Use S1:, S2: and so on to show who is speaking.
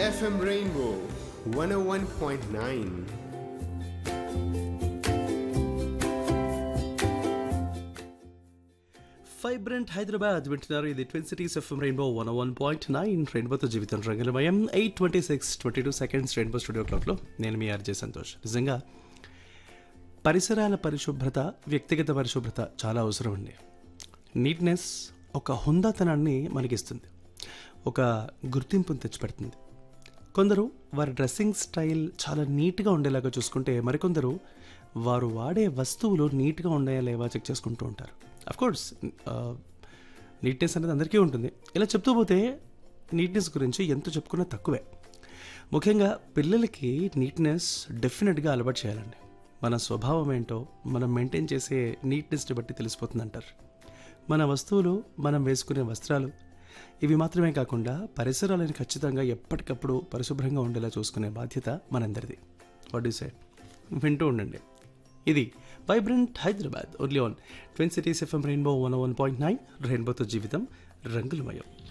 S1: FM Rainbow 101.9.
S2: Vibrant Hyderabad వింటున్నారు ఇది twin cities FM rainbow one one point nine రెయిన్బోతో జీవితం రంగులమయం eight twenty six twenty two seconds rainbow studio క్లాక్లో నేను మీ ఆర్జే సంతోష్ నిజంగా పరిసరాల పరిశుభ్రత వ్యక్తిగత పరిశుభ్రత చాలా అవసరం అండి నీట్నెస్ ఒక హుందాతనాన్ని మనకిస్తుంది ఒక గుర్తింపును తెచ్చిపెడుతుంది కొందరు వారి డ్రెస్సింగ్ స్టైల్ చాలా నీట్గా ఉండేలాగా చూసుకుంటే మరికొందరు వారు వాడే వస్తువులు నీట్గా ఉన్నాయా లేవా చెక్ చేసుకుంటూ ఉంటారు కోర్స్ నీట్నెస్ అనేది అందరికీ ఉంటుంది ఇలా చెప్తూ పోతే నీట్నెస్ గురించి ఎంత చెప్పుకున్నా తక్కువే ముఖ్యంగా పిల్లలకి నీట్నెస్ డెఫినెట్గా అలవాటు చేయాలండి మన స్వభావం ఏంటో మనం మెయింటైన్ చేసే నీట్నెస్ని బట్టి తెలిసిపోతుంది అంటారు మన వస్తువులు మనం వేసుకునే వస్త్రాలు ఇవి మాత్రమే కాకుండా పరిసరాలను ఖచ్చితంగా ఎప్పటికప్పుడు పరిశుభ్రంగా ఉండేలా చూసుకునే బాధ్యత మనందరిది వాట్ యూ సే వింటూ ఉండండి ఇది vibrant Hyderabad only on twin cities FM rainbow one one point nine రెయిన్బోతో జీవితం రంగులమయం